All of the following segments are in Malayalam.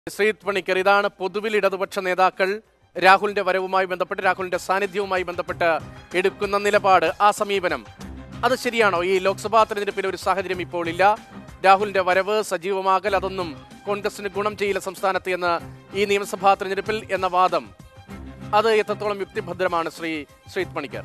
ശ്രീത് പണിക്കർ ഇതാണ് പൊതുവിൽ ഇടതുപക്ഷ നേതാക്കൾ രാഹുലിന്റെ വരവുമായി ബന്ധപ്പെട്ട് രാഹുലിന്റെ സാന്നിധ്യവുമായി ബന്ധപ്പെട്ട് എടുക്കുന്ന നിലപാട് ആ സമീപനം അത് ശരിയാണോ ഈ ലോക്സഭാ തെരഞ്ഞെടുപ്പിൽ ഒരു സാഹചര്യം ഇപ്പോൾ ഇല്ല രാഹുലിന്റെ വരവ് സജീവമാകൽ അതൊന്നും കോൺഗ്രസിന് ഗുണം ചെയ്യില്ല സംസ്ഥാനത്ത് എന്ന് ഈ നിയമസഭാ തെരഞ്ഞെടുപ്പിൽ എന്ന വാദം അത് എത്രത്തോളം യുക്തിഭദ്രമാണ് ശ്രീ ശ്രീത് പണിക്കർ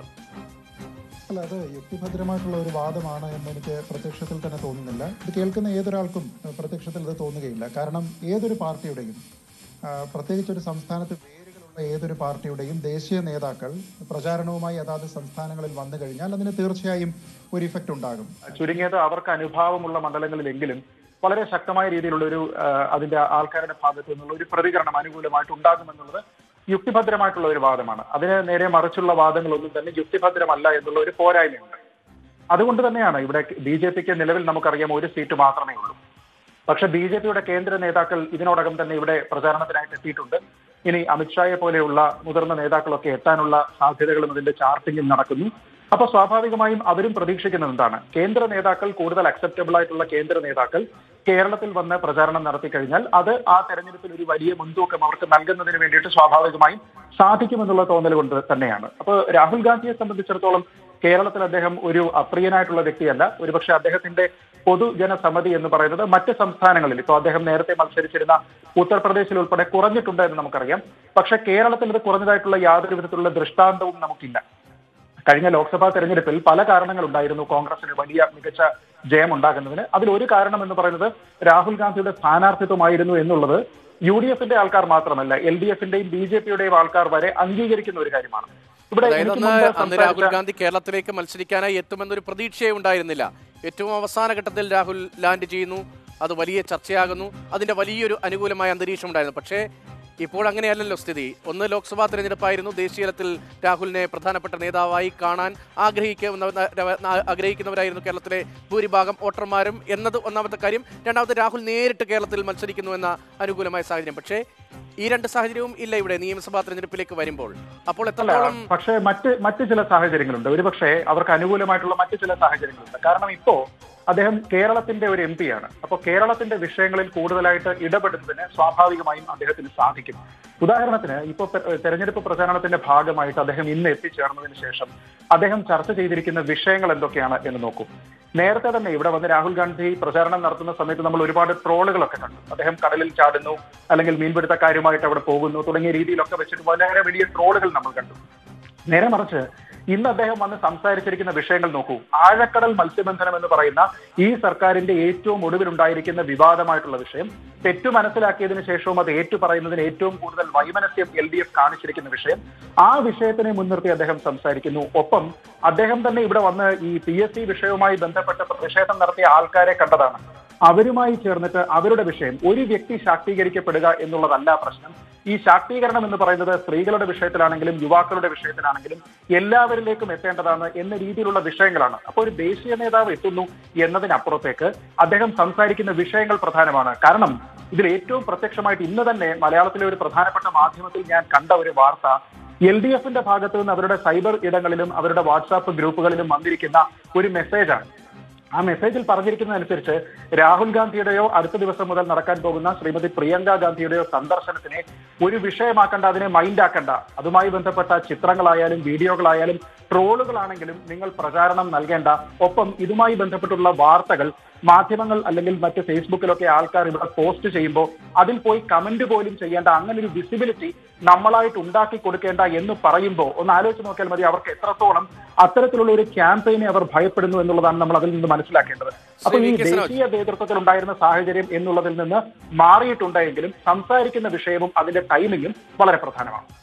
അല്ല അത് യുക്തിഭദ്രമായിട്ടുള്ള ഒരു വാദമാണ് എന്ന് എനിക്ക് പ്രത്യക്ഷത്തിൽ തന്നെ തോന്നുന്നില്ല ഇത് കേൾക്കുന്ന ഏതൊരാൾക്കും ഏഹ്, പ്രത്യക്ഷത്തിൽ ഇത് തോന്നുകയില്ല കാരണം ഏതൊരു പാർട്ടിയുടെയും ആ, പ്രത്യേകിച്ച് ഒരു സംസ്ഥാനത്ത് വേരുകളുള്ള ഏതൊരു പാർട്ടിയുടെയും ദേശീയ നേതാക്കൾ പ്രചാരണവുമായി അതാത് സംസ്ഥാനങ്ങളിൽ വന്നു കഴിഞ്ഞാൽ അതിന് തീർച്ചയായും ഒരു ഇഫക്റ്റ് ഉണ്ടാകും ചുരുങ്ങിയത് അവർക്ക് അനുഭാവമുള്ള മണ്ഡലങ്ങളിലെങ്കിലും വളരെ ശക്തമായ രീതിയിലുള്ള ഒരു ആ, അതിന്റെ ആൾക്കാരുടെ ഭാഗത്തു നിന്നുള്ള ഒരു പ്രതികരണം അനുകൂലമായിട്ട് ഉണ്ടാകുമെന്നുള്ളത് യുക്തിഭദ്രമായിട്ടുള്ള ഒരു വാദമാണ് അതിന് നേരെ മറിച്ചുള്ള വാദങ്ങളൊന്നും തന്നെ യുക്തിഭദ്രമല്ല എന്നുള്ള ഒരു പോരായ്മയുണ്ട് അതുകൊണ്ട് തന്നെയാണ് ഇവിടെ ബി ജെ പിക്ക് നിലവിൽ നമുക്കറിയാം ഒരു സീറ്റ് മാത്രമേ ഉള്ളൂ പക്ഷെ ബി ജെ പിയുടെ കേന്ദ്ര നേതാക്കൾ ഇതിനോടകം തന്നെ ഇവിടെ പ്രചാരണത്തിനായിട്ട് എത്തിയിട്ടുണ്ട് ഇനി അമിത്ഷായെ പോലെയുള്ള മുതിർന്ന നേതാക്കളൊക്കെ എത്താനുള്ള സാധ്യതകളും ഇതിന്റെ ചാർട്ടിംഗും നടക്കുന്നു അപ്പൊ സ്വാഭാവികമായും അവരും പ്രതീക്ഷിക്കുന്നത് എന്താണ് കേന്ദ്ര നേതാക്കൾ കൂടുതൽ അക്സെപ്റ്റബിൾ ആയിട്ടുള്ള കേന്ദ്ര നേതാക്കൾ കേരളത്തിൽ വന്ന് പ്രചാരണം നടത്തി കഴിഞ്ഞാൽ അത് ആ തെരഞ്ഞെടുപ്പിൽ ഒരു വലിയ മുൻതൂക്കം അവർക്ക് നൽകുന്നതിന് വേണ്ടിയിട്ട് സ്വാഭാവികമായും സാധിക്കുമെന്നുള്ള തോന്നൽ കൊണ്ട് തന്നെയാണ് അപ്പൊ രാഹുൽ ഗാന്ധിയെ സംബന്ധിച്ചിടത്തോളം കേരളത്തിൽ അദ്ദേഹം ഒരു അപ്രിയനായിട്ടുള്ള വ്യക്തിയല്ല ഒരുപക്ഷെ അദ്ദേഹത്തിന്റെ പൊതുജനസമിതി എന്ന് പറയുന്നത് മറ്റ് സംസ്ഥാനങ്ങളിൽ ഇപ്പോൾ അദ്ദേഹം നേരത്തെ മത്സരിച്ചിരുന്ന ഉത്തർപ്രദേശിൽ ഉൾപ്പെടെ കുറഞ്ഞിട്ടുണ്ട് എന്ന് നമുക്കറിയാം പക്ഷെ കേരളത്തിൽ ഇത് കുറഞ്ഞതായിട്ടുള്ള യാതൊരു വിധത്തിലുള്ള ദൃഷ്ടാന്തവും നമുക്കില്ല കഴിഞ്ഞ ലോക്സഭാ തെരഞ്ഞെടുപ്പിൽ പല കാരണങ്ങളുണ്ടായിരുന്നു കോൺഗ്രസിന് വലിയ മികച്ച ജയം ഉണ്ടാകുന്നതിന് അതിൽ ഒരു കാരണം എന്ന് പറയുന്നത് രാഹുൽ ഗാന്ധിയുടെ സ്ഥാനാർത്ഥിത്വമായിരുന്നു എന്നുള്ളത് യു ഡി എഫിന്റെ ആൾക്കാർ മാത്രമല്ല എൽ ഡി എഫിന്റെയും ബി ജെ പിയുടെയും ആൾക്കാർ വരെ അംഗീകരിക്കുന്ന ഒരു കാര്യമാണ് ഇവിടെ അതായത് എനിക്ക് അന്ന് മുൻപ് അന്ന് രാഹുൽ സംസാരിച്ച- ഗാന്ധി കേരളത്തിലേക്ക് മത്സരിക്കാനായി എത്തുമെന്നൊരു പ്രതീക്ഷയേ ഉണ്ടായിരുന്നില്ല ഏറ്റവും അവസാന ഘട്ടത്തിൽ രാഹുൽ ലാൻഡ് ചെയ്യുന്നു അത് വലിയ ചർച്ചയാകുന്നു അതിന്റെ വലിയൊരു അനുകൂലമായ അന്തരീക്ഷം ഉണ്ടായിരുന്നു പക്ഷേ ഇപ്പോൾ അങ്ങനെയല്ലല്ലോ സ്ഥിതി ഒന്ന് ലോക്സഭാ തെരഞ്ഞെടുപ്പായിരുന്നു ദേശീയ തലത്തിൽ രാഹുലിനെ പ്രധാനപ്പെട്ട നേതാവായി കാണാൻ ആഗ്രഹിക്കുന്ന ആഗ്രഹിക്കുന്നവരായിരുന്നു കേരളത്തിലെ ഭൂരിഭാഗം വോട്ടർമാരും എന്നത് ഒന്നാമത്തെ കാര്യം രണ്ടാമത് രാഹുൽ നേരിട്ട് കേരളത്തിൽ മത്സരിക്കുന്നു എന്ന അനുകൂലമായ സാഹചര്യം പക്ഷേ ഈ രണ്ട് സാഹചര്യവും ഇല്ല ഇവിടെ നിയമസഭാ തെരഞ്ഞെടുപ്പിലേക്ക് വരുമ്പോൾ അപ്പോൾ അല്ല എത്രത്തോളം പക്ഷേ മറ്റ് മറ്റ് ചില സാഹചര്യങ്ങളുണ്ട് ഒരുപക്ഷെ അവർക്ക് അനുകൂലമായിട്ടുള്ള മറ്റ് ചില സാഹചര്യങ്ങളുണ്ട് കാരണം ഇപ്പോ അദ്ദേഹം കേരളത്തിന്റെ ഒരു എം ആണ് അപ്പോൾ കേരളത്തിന്റെ വിഷയങ്ങളിൽ കൂടുതലായിട്ട് ഇടപെടുന്നതിന് സ്വാഭാവികമായും അദ്ദേഹത്തിന് സാധിക്കും ഉദാഹരണത്തിന് ഇപ്പൊ തെ- തെരഞ്ഞെടുപ്പ് പ്രചാരണത്തിന്റെ ഭാഗമായിട്ട് അദ്ദേഹം ഇന്ന് എത്തിച്ചേർന്നതിന് ശേഷം അദ്ദേഹം ചർച്ച ചെയ്തിരിക്കുന്ന വിഷയങ്ങൾ എന്തൊക്കെയാണ് എന്ന് നോക്കൂ നേരത്തെ തന്നെ ഇവിടെ വന്ന് രാഹുൽ ഗാന്ധി പ്രചാരണം നടത്തുന്ന സമയത്ത് നമ്മൾ ഒരുപാട് ട്രോളുകളൊക്കെ കണ്ടു അദ്ദേഹം കടലിൽ ചാടുന്നു അല്ലെങ്കിൽ മീൻപിടുത്തക്കാരുമായിട്ട് അവിടെ പോകുന്നു തുടങ്ങിയ രീതിയിലൊക്കെ വെച്ചിട്ട് വളരെ വലിയ ട്രോളുകൾ നമ്മൾ കണ്ടു നേരെ മറിച്ച് ഇന്ന് അദ്ദേഹം വന്ന് സംസാരിച്ചിരിക്കുന്ന വിഷയങ്ങൾ നോക്കൂ ആഴക്കടൽ മത്സ്യബന്ധനം എന്ന് പറയുന്ന ഈ സർക്കാരിന്റെ ഏറ്റവും ഒടുവിലുണ്ടായിരിക്കുന്ന വിവാദമായിട്ടുള്ള വിഷയം തെറ്റു മനസ്സിലാക്കിയതിനു ശേഷവും അത് ഏറ്റു പറയുന്നതിന് ഏറ്റവും കൂടുതൽ വൈമനസ്യം എൽ ഡി എഫ് കാണിച്ചിരിക്കുന്ന വിഷയം ആ വിഷയത്തിനെ മുൻനിർത്തി അദ്ദേഹം സംസാരിക്കുന്നു ഒപ്പം അദ്ദേഹം തന്നെ ഇവിടെ വന്ന് ഈ പി എസ് സി വിഷയവുമായി ബന്ധപ്പെട്ട് പ്രതിഷേധം നടത്തിയ ആൾക്കാരെ കണ്ടതാണ് അവരുമായി ചേർന്നിട്ട് അവരുടെ വിഷയം ഒരു വ്യക്തി ശാക്തീകരിക്കപ്പെടുക എന്നുള്ളതല്ല പ്രശ്നം ഈ ശാക്തീകരണം എന്ന് പറയുന്നത് സ്ത്രീകളുടെ വിഷയത്തിലാണെങ്കിലും യുവാക്കളുടെ വിഷയത്തിലാണെങ്കിലും എല്ലാവരിലേക്കും എത്തേണ്ടതാണ് എന്ന രീതിയിലുള്ള വിഷയങ്ങളാണ് അപ്പോൾ ഒരു ദേശീയ നേതാവ് എത്തുന്നു എന്നതിനപ്പുറത്തേക്ക് അദ്ദേഹം സംസാരിക്കുന്ന വിഷയങ്ങൾ പ്രധാനമാണ് കാരണം ഇതിൽ ഏറ്റവും പ്രത്യക്ഷമായിട്ട് ഇന്ന് തന്നെ മലയാളത്തിലെ ഒരു പ്രധാനപ്പെട്ട മാധ്യമത്തിൽ ഞാൻ കണ്ട ഒരു വാർത്ത എൽ ഡി എഫിന്റെ ഭാഗത്തു നിന്ന് അവരുടെ സൈബർ ഇടങ്ങളിലും അവരുടെ വാട്സാപ്പ് ഗ്രൂപ്പുകളിലും വന്നിരിക്കുന്ന ഒരു മെസ്സേജാണ് ആ മെസ്സേജിൽ പറഞ്ഞിരിക്കുന്നതനുസരിച്ച് രാഹുൽ ഗാന്ധിയുടെയോ അടുത്ത ദിവസം മുതൽ നടക്കാൻ പോകുന്ന ശ്രീമതി പ്രിയങ്ക ഗാന്ധിയുടെയോ സന്ദർശനത്തിനെ ഒരു വിഷയമാക്കണ്ട അതിനെ മൈൻഡ് ആക്കണ്ട അതുമായി ബന്ധപ്പെട്ട ചിത്രങ്ങളായാലും വീഡിയോകളായാലും ട്രോളുകളാണെങ്കിലും നിങ്ങൾ പ്രചാരണം നൽകേണ്ട ഒപ്പം ഇതുമായി ബന്ധപ്പെട്ടുള്ള വാർത്തകൾ മാധ്യമങ്ങൾ അല്ലെങ്കിൽ മറ്റ് ഫേസ്ബുക്കിലൊക്കെ ആൾക്കാർ ഇവിടെ പോസ്റ്റ് ചെയ്യുമ്പോൾ അതിൽ പോയി കമന്റ് പോലും ചെയ്യേണ്ട അങ്ങനെ ഒരു വിസിബിലിറ്റി നമ്മളായിട്ട് ഉണ്ടാക്കി കൊടുക്കേണ്ട എന്ന് പറയുമ്പോൾ ഒന്ന് ആലോചിച്ച് നോക്കിയാൽ മതി അവർക്ക് എത്രത്തോളം അത്തരത്തിലുള്ള ഒരു ക്യാമ്പയിനെ അവർ ഭയപ്പെടുന്നു എന്നുള്ളതാണ് നമ്മൾ അതിൽ നിന്ന് മനസ്സിലാക്കേണ്ടത് അപ്പൊ ഈ ശ്രീ വി. കെ. സനോജ്. ദേശീയ നേതൃത്വത്തിൽ ഉണ്ടായിരുന്ന സാഹചര്യം എന്നുള്ളതിൽ നിന്ന് മാറിയിട്ടുണ്ടെങ്കിലും സംസാരിക്കുന്ന വിഷയവും അതിന്റെ ടൈമിങ്ങും വളരെ പ്രധാനമാണ്